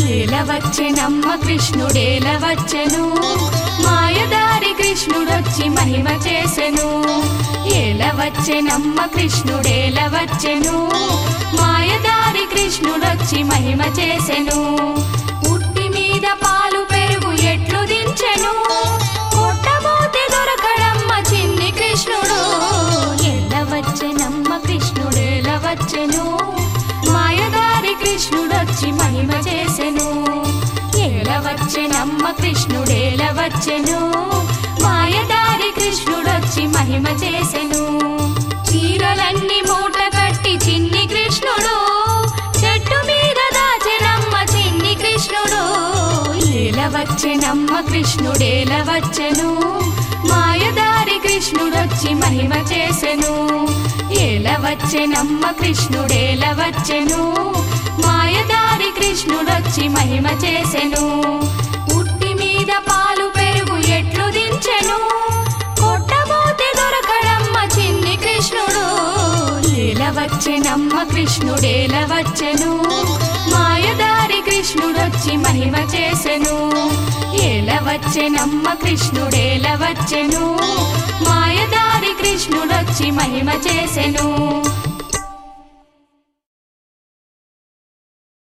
ఏలవచ్చెనమ్మ కృష్ణుడేలవచ్చెను మాయదారి కృష్ణుడొచ్చి మహిమ చేసెను ఏలవచ్చెనమ్మ కృష్ణుడేలవచ్చెను మాయదారి కృష్ణుడొచ్చి మహిమ చేసెను ఉట్టి మీద పాలు పెరుగు ఎట్లు దించెను కొట్టబోతే దొరకడమ్మ చిన్ని కృష్ణుడు ఎల్లవచ్చెనమ్మ కృష్ణుడేలవచ్చెను మాయదారి కృష్ణుడొచ్చి మహిమ చేసెను ఏలవచ్చెనమ్మ కృష్ణుడేలవచ్చెను మాయదారి కృష్ణుడొచ్చి మహిమ చేసెను చీరలన్నీ మూట కట్టి చిన్ని కృష్ణుడు చెట్టు మీద దాచెనమ్మ చిన్ని కృష్ణుడు ఏలవచ్చెనమ్మ కృష్ణుడేలవచ్చెను మాయదారి కృష్ణుడొచ్చి మహిమ చేసెను ఏలవచ్చెనమ్మ కృష్ణుడేలవచ్చెను మాయదారి కృష్ణుడొచ్చి మహిమ చేసెను ఉట్టి మీద పాలు పెరుగు ఎట్లు దించెను కొట్టబోతే దొరకడమ్మ చిన్ని కృష్ణుడు ఏలవచ్చెనమ్మ కృష్ణుడేలవచ్చెను మాయదారి కృష్ణుడొచ్చి మహిమ చేసెను ఏలవచ్చెనమ్మ కృష్ణుడేలవచ్చెను మాయదారి కృష్ణుడొచ్చి మహిమ చేసెను